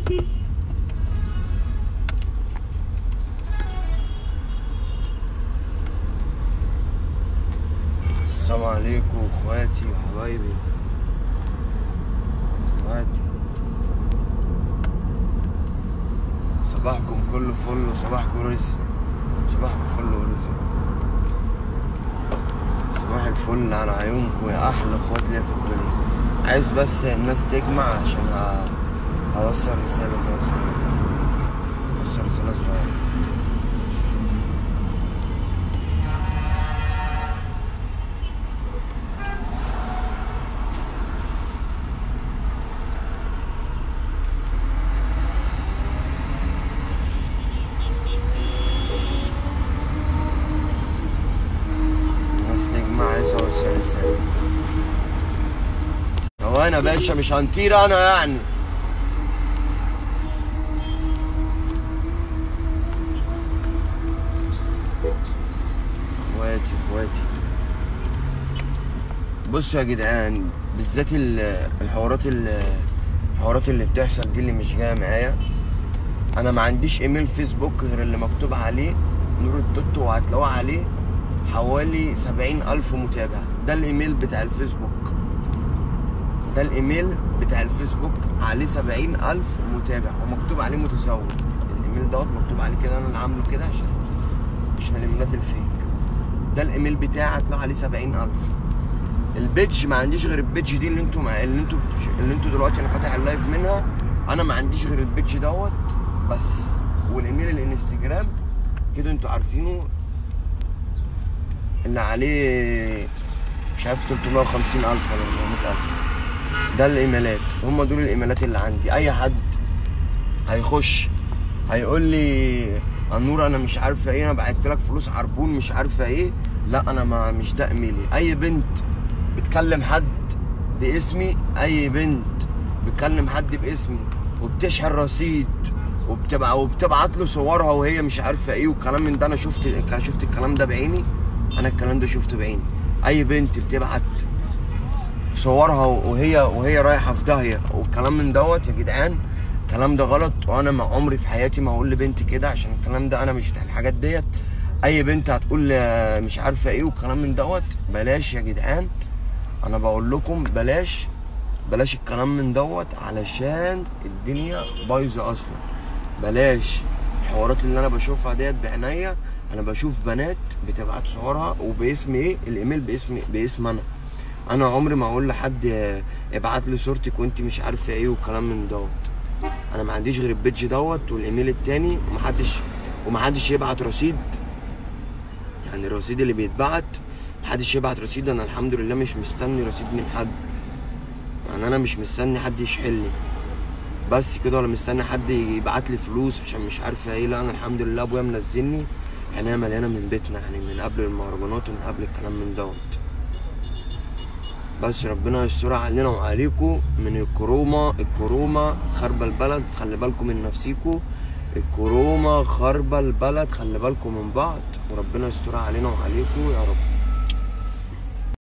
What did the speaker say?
السلام عليكم اخواتي وحبايبي اخواتي صباحكم كله فل وصباحكم رزق صباحكم فل ورزق صباح الفل على عيونكم يا احلى اخوات ليا في الدنيا عايز بس الناس تجمع عشان ه- هوصل رسالة كده صغيرة هوصل رسالة صغيرة الناس تجمع عايز اوصل رسالة هو انا باشا مش هنطير انا يعني اخواتي اخواتي بصوا يا جدعان بالذات ال- الحوارات ال- الحوارات اللي بتحصل دي اللي مش جايه معايا انا ما عنديش ايميل فيسبوك غير اللي مكتوب عليه نور التوتو وهتلاقوه عليه حوالي سبعين الف متابع ده الايميل بتاع الفيسبوك ده الايميل بتاع الفيسبوك عليه سبعين الف متابع ومكتوب عليه متزوج الايميل دوت مكتوب عليه كده انا اللي عامله كده عشان مش من الايميلات الفيك ده الايميل بتاعي هتلاقوا عليه سبعين الف البيتش ما عنديش غير البيتش دي اللي انتوا مع... اللي انتوا اللي انتوا دلوقتي انا فاتح اللايف منها انا ما عنديش غير البيتش دوت بس والايميل الانستجرام كده انتوا عارفينه اللي عليه مش عارف 350 الف ولا 400 الف ده الايميلات هم دول الايميلات اللي عندي اي حد هيخش هيقول لي النور انا مش عارفه ايه انا بعت لك فلوس عربون مش عارفه ايه لا انا ما مش ده ايميلي اي بنت بتكلم حد باسمي اي بنت بتكلم حد باسمي وبتشحن رصيد وبتبقى وبتبعت له صورها وهي مش عارفه ايه والكلام من ده انا شفت انا شفت الكلام ده بعيني انا الكلام ده شفته بعيني اي بنت بتبعت صورها وهي وهي رايحه في داهيه والكلام من دوت يا جدعان الكلام ده غلط وانا ما عمري في حياتي ما هقول لبنت كده عشان الكلام ده انا مش بتاع الحاجات ديت اي بنت هتقول آه، مش عارفه ايه والكلام من دوت بلاش يا جدعان انا بقول لكم بلاش بلاش الكلام من دوت علشان الدنيا بايظه اصلا بلاش الحوارات اللي انا بشوفها ديت بعينيا انا بشوف بنات بتبعت صورها وباسم ايه الايميل باسم باسم انا انا عمري ما اقول لحد آه، ابعت لي صورتك وانت مش عارفه ايه والكلام من دوت انا ما عنديش غير البيج دوت والايميل التاني ومحدش ومحدش يبعت رصيد يعني الرصيد اللي بيتبعت محدش يبعت رصيد انا الحمد لله مش مستني رصيد من حد يعني انا مش مستني حد يشحلني بس كده ولا مستني حد يبعت لي فلوس عشان مش عارفه ايه لا انا الحمد لله ابويا منزلني عينيا مليانه من بيتنا يعني من قبل المهرجانات ومن قبل الكلام من دوت بس ربنا يستر علينا وعليكم من الكرومة الكرومة خربة البلد خلي بالكم من نفسيكم الكرومة خربة البلد خلي بالكم من بعض وربنا يستر علينا وعليكم يا رب